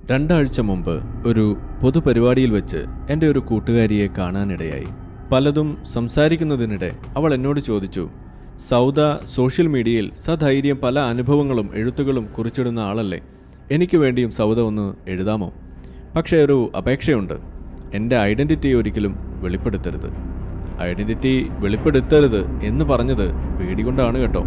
രണ്ടാഴ്ച മുമ്പ് ഒരു പൊതുപരിപാടിയിൽ വെച്ച് എൻ്റെ ഒരു കൂട്ടുകാരിയെ കാണാനിടയായി പലതും സംസാരിക്കുന്നതിനിടെ അവൾ എന്നോട് ചോദിച്ചു സൗദ സോഷ്യൽ മീഡിയയിൽ സധൈര്യം പല അനുഭവങ്ങളും എഴുത്തുകളും കുറിച്ചിടുന്ന ആളല്ലേ എനിക്ക് വേണ്ടിയും സൗദ ഒന്ന് എഴുതാമോ പക്ഷേ ഒരു അപേക്ഷയുണ്ട് എൻ്റെ ഐഡൻറ്റിറ്റി ഒരിക്കലും വെളിപ്പെടുത്തരുത് ഐഡൻറ്റിറ്റി വെളിപ്പെടുത്തരുത് എന്ന് പറഞ്ഞത് പേടികൊണ്ടാണ് കേട്ടോ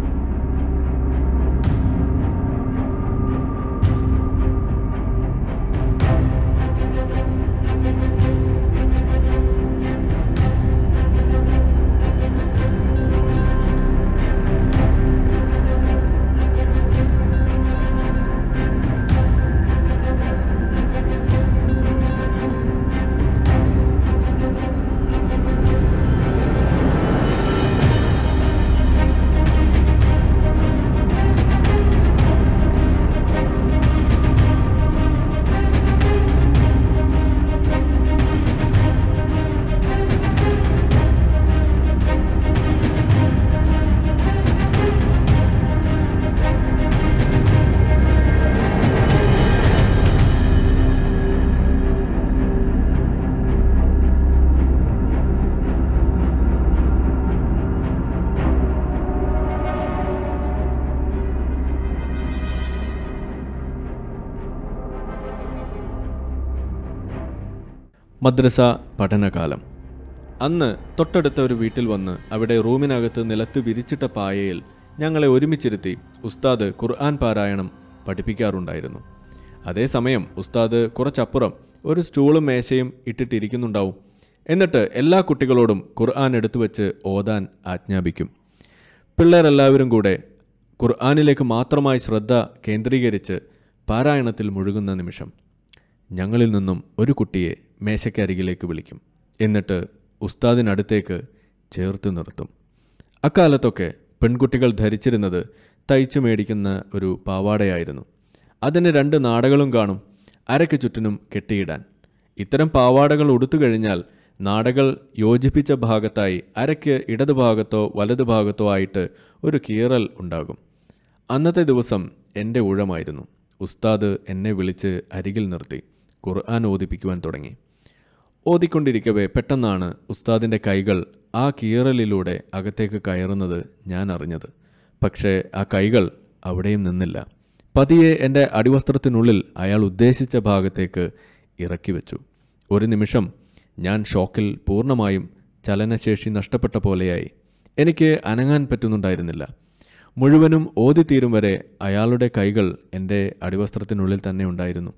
മദ്രസ പഠനകാലം അന്ന് തൊട്ടടുത്ത ഒരു വീട്ടിൽ വന്ന് അവിടെ റൂമിനകത്ത് നിലത്ത് വിരിച്ചിട്ട പായയിൽ ഞങ്ങളെ ഒരുമിച്ചിരുത്തി ഉസ്താദ് ഖുർആൻ പാരായണം പഠിപ്പിക്കാറുണ്ടായിരുന്നു അതേസമയം ഉസ്താദ് കുറച്ചപ്പുറം ഒരു സ്റ്റൂളും മേശയും ഇട്ടിട്ടിരിക്കുന്നുണ്ടാവും എന്നിട്ട് എല്ലാ കുട്ടികളോടും ഖുർആൻ എടുത്തു വെച്ച് ഓതാൻ ആജ്ഞാപിക്കും പിള്ളേരെല്ലാവരും കൂടെ ഖുർആനിലേക്ക് മാത്രമായി ശ്രദ്ധ കേന്ദ്രീകരിച്ച് പാരായണത്തിൽ മുഴുകുന്ന നിമിഷം ഞങ്ങളിൽ നിന്നും ഒരു കുട്ടിയെ മേശയ്ക്കരികിലേക്ക് വിളിക്കും എന്നിട്ട് ഉസ്താദിനടുത്തേക്ക് ചേർത്ത് നിർത്തും അക്കാലത്തൊക്കെ പെൺകുട്ടികൾ ധരിച്ചിരുന്നത് തയ്ച്ചു മേടിക്കുന്ന ഒരു പാവാടയായിരുന്നു അതിന് രണ്ട് നാടകളും കാണും അരയ്ക്ക് ചുറ്റിനും കെട്ടിയിടാൻ ഇത്തരം പാവാടകൾ ഉടുത്തു കഴിഞ്ഞാൽ നാടകൾ യോജിപ്പിച്ച ഭാഗത്തായി അരയ്ക്ക് ഇടതുഭാഗത്തോ വലതുഭാഗത്തോ ആയിട്ട് ഒരു കീറൽ ഉണ്ടാകും അന്നത്തെ ദിവസം എൻ്റെ ഊഴമായിരുന്നു ഉസ്താദ് എന്നെ വിളിച്ച് അരികിൽ നിർത്തി ഖുർആൻ ഓദിപ്പിക്കുവാൻ തുടങ്ങി ഓതിക്കൊണ്ടിരിക്കവേ പെട്ടെന്നാണ് ഉസ്താദിൻ്റെ കൈകൾ ആ കീറലിലൂടെ അകത്തേക്ക് കയറുന്നത് ഞാൻ അറിഞ്ഞത് പക്ഷേ ആ കൈകൾ അവിടെയും നിന്നില്ല പതിയെ എൻ്റെ അടിവസ്ത്രത്തിനുള്ളിൽ അയാൾ ഉദ്ദേശിച്ച ഭാഗത്തേക്ക് ഇറക്കി വെച്ചു ഒരു നിമിഷം ഞാൻ ഷോക്കിൽ പൂർണ്ണമായും ചലനശേഷി നഷ്ടപ്പെട്ട പോലെയായി എനിക്ക് അനങ്ങാൻ പറ്റുന്നുണ്ടായിരുന്നില്ല മുഴുവനും ഓതിത്തീരും വരെ അയാളുടെ കൈകൾ എൻ്റെ അടിവസ്ത്രത്തിനുള്ളിൽ തന്നെ ഉണ്ടായിരുന്നു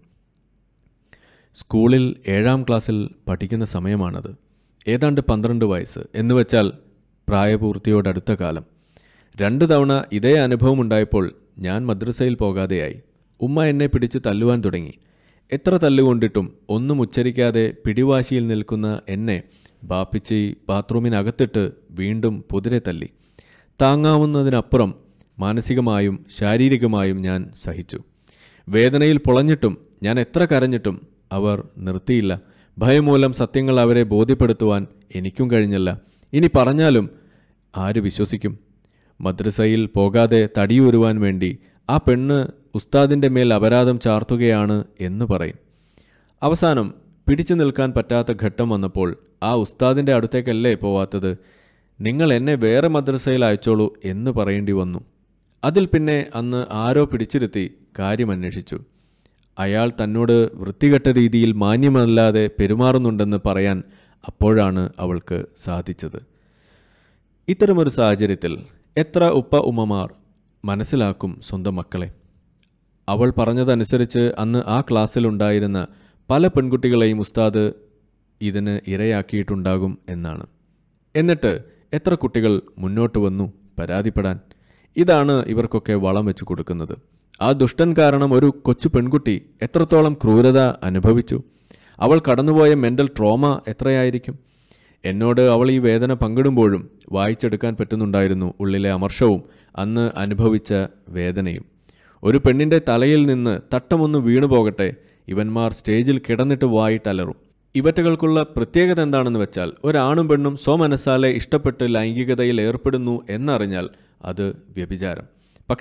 സ്കൂളിൽ ഏഴാം ക്ലാസ്സിൽ പഠിക്കുന്ന സമയമാണത് ഏതാണ്ട് പന്ത്രണ്ട് വയസ്സ് എന്ന് വെച്ചാൽ പ്രായപൂർത്തിയോടടുത്ത കാലം രണ്ടു തവണ ഇതേ അനുഭവം ഉണ്ടായപ്പോൾ ഞാൻ മദ്രസയിൽ പോകാതെയായി ഉമ്മ എന്നെ പിടിച്ച് തല്ലുവാൻ തുടങ്ങി എത്ര തല്ലുകൊണ്ടിട്ടും ഒന്നും ഉച്ചരിക്കാതെ പിടിവാശിയിൽ നിൽക്കുന്ന എന്നെ ബാപ്പിച്ചി ബാത്റൂമിനകത്തിട്ട് വീണ്ടും പുതിരെ തല്ലി താങ്ങാവുന്നതിനപ്പുറം മാനസികമായും ശാരീരികമായും ഞാൻ സഹിച്ചു വേദനയിൽ പൊളഞ്ഞിട്ടും ഞാൻ എത്ര കരഞ്ഞിട്ടും അവർ നിർത്തിയില്ല ഭയം മൂലം സത്യങ്ങൾ അവരെ ബോധ്യപ്പെടുത്തുവാൻ എനിക്കും കഴിഞ്ഞില്ല ഇനി പറഞ്ഞാലും ആര് വിശ്വസിക്കും മദ്രസയിൽ പോകാതെ തടിയൂരുവാൻ വേണ്ടി ആ പെണ്ണ് ഉസ്താദിൻ്റെ മേൽ അപരാധം ചാർത്തുകയാണ് എന്ന് പറയും അവസാനം പിടിച്ചു നിൽക്കാൻ പറ്റാത്ത ഘട്ടം വന്നപ്പോൾ ആ ഉസ്താദിൻ്റെ അടുത്തേക്കല്ലേ പോവാത്തത് നിങ്ങൾ എന്നെ വേറെ മദ്രസയിൽ അയച്ചോളൂ എന്ന് പറയേണ്ടി വന്നു അതിൽ പിന്നെ അന്ന് ആരോ പിടിച്ചിരുത്തി കാര്യം അന്വേഷിച്ചു അയാൾ തന്നോട് വൃത്തികെട്ട രീതിയിൽ മാന്യമല്ലാതെ പെരുമാറുന്നുണ്ടെന്ന് പറയാൻ അപ്പോഴാണ് അവൾക്ക് സാധിച്ചത് ഇത്തരമൊരു സാഹചര്യത്തിൽ എത്ര ഉപ്പ ഉമ്മമാർ മനസ്സിലാക്കും സ്വന്തം മക്കളെ അവൾ പറഞ്ഞതനുസരിച്ച് അന്ന് ആ ക്ലാസ്സിലുണ്ടായിരുന്ന പല പെൺകുട്ടികളെയും ഉസ്താദ് ഇതിന് ഇരയാക്കിയിട്ടുണ്ടാകും എന്നാണ് എന്നിട്ട് എത്ര കുട്ടികൾ മുന്നോട്ട് വന്നു പരാതിപ്പെടാൻ ഇതാണ് ഇവർക്കൊക്കെ വളം വെച്ച് കൊടുക്കുന്നത് ആ ദുഷ്ടൻ കാരണം ഒരു കൊച്ചു പെൺകുട്ടി എത്രത്തോളം ക്രൂരത അനുഭവിച്ചു അവൾ കടന്നുപോയ മെൻ്റൽ ട്രോമ എത്രയായിരിക്കും എന്നോട് അവൾ ഈ വേദന പങ്കിടുമ്പോഴും വായിച്ചെടുക്കാൻ പറ്റുന്നുണ്ടായിരുന്നു ഉള്ളിലെ അമർഷവും അന്ന് അനുഭവിച്ച വേദനയും ഒരു പെണ്ണിൻ്റെ തലയിൽ നിന്ന് തട്ടമൊന്ന് വീണു പോകട്ടെ ഇവന്മാർ സ്റ്റേജിൽ കിടന്നിട്ട് വായിട്ടലറും ഇവറ്റകൾക്കുള്ള പ്രത്യേകത എന്താണെന്ന് വെച്ചാൽ ഒരാണും പെണ്ണും സ്വമനസ്സാലെ ഇഷ്ടപ്പെട്ട് ലൈംഗികതയിൽ ഏർപ്പെടുന്നു എന്നറിഞ്ഞാൽ അത് വ്യഭിചാരം പക്ഷേ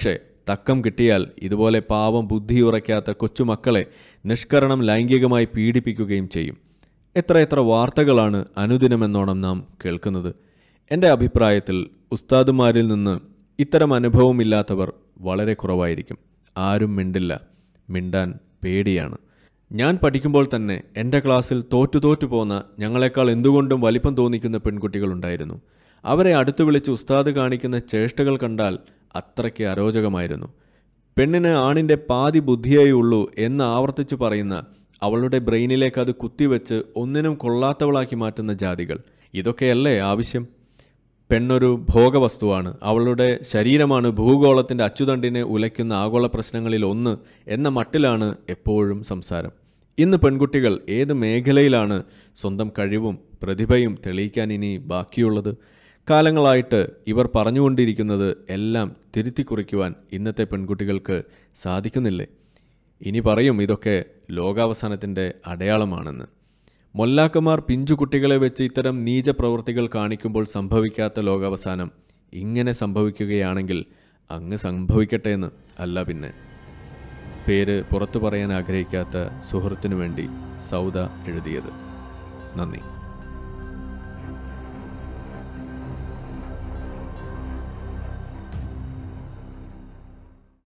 തക്കം കിട്ടിയാൽ ഇതുപോലെ പാവം ബുദ്ധിയുറയ്ക്കാത്ത കൊച്ചുമക്കളെ നിഷ്കരണം ലൈംഗികമായി പീഡിപ്പിക്കുകയും ചെയ്യും എത്രയെത്ര വാർത്തകളാണ് അനുദിനമെന്നോണം നാം കേൾക്കുന്നത് എൻ്റെ അഭിപ്രായത്തിൽ ഉസ്താദുമാരിൽ നിന്ന് ഇത്തരം അനുഭവമില്ലാത്തവർ വളരെ കുറവായിരിക്കും ആരും മിണ്ടില്ല മിണ്ടാൻ പേടിയാണ് ഞാൻ പഠിക്കുമ്പോൾ തന്നെ എൻ്റെ ക്ലാസ്സിൽ തോറ്റു തോറ്റു പോന്ന ഞങ്ങളെക്കാൾ എന്തുകൊണ്ടും വലിപ്പം തോന്നിക്കുന്ന പെൺകുട്ടികളുണ്ടായിരുന്നു അവരെ അടുത്തു വിളിച്ച് ഉസ്താദ് കാണിക്കുന്ന ചേഷ്ടകൾ കണ്ടാൽ അത്രയ്ക്ക് അരോചകമായിരുന്നു പെണ്ണിന് ആണിൻ്റെ പാതി ബുദ്ധിയേ ഉള്ളൂ എന്ന് ആവർത്തിച്ചു പറയുന്ന അവളുടെ ബ്രെയിനിലേക്ക് അത് കുത്തിവെച്ച് ഒന്നിനും കൊള്ളാത്തവളാക്കി മാറ്റുന്ന ജാതികൾ ഇതൊക്കെയല്ലേ ആവശ്യം പെണ്ണൊരു ഭോഗവസ്തുവാണ് അവളുടെ ശരീരമാണ് ഭൂഗോളത്തിൻ്റെ അച്ചുതണ്ടിനെ ഉലയ്ക്കുന്ന ആഗോള പ്രശ്നങ്ങളിൽ ഒന്ന് എന്ന മട്ടിലാണ് എപ്പോഴും സംസാരം ഇന്ന് പെൺകുട്ടികൾ ഏത് മേഖലയിലാണ് സ്വന്തം കഴിവും പ്രതിഭയും തെളിയിക്കാൻ ഇനി ബാക്കിയുള്ളത് കാലങ്ങളായിട്ട് ഇവർ പറഞ്ഞുകൊണ്ടിരിക്കുന്നത് എല്ലാം തിരുത്തി കുറിക്കുവാൻ ഇന്നത്തെ പെൺകുട്ടികൾക്ക് സാധിക്കുന്നില്ലേ ഇനി പറയും ഇതൊക്കെ ലോകാവസാനത്തിൻ്റെ അടയാളമാണെന്ന് മൊല്ലാക്കമാർ പിഞ്ചു കുട്ടികളെ വെച്ച് ഇത്തരം നീച പ്രവൃത്തികൾ കാണിക്കുമ്പോൾ സംഭവിക്കാത്ത ലോകാവസാനം ഇങ്ങനെ സംഭവിക്കുകയാണെങ്കിൽ അങ്ങ് സംഭവിക്കട്ടെ എന്ന് അല്ല പിന്നെ പേര് പുറത്തു പറയാൻ ആഗ്രഹിക്കാത്ത സുഹൃത്തിനു വേണ്ടി സൗദ എഴുതിയത് നന്ദി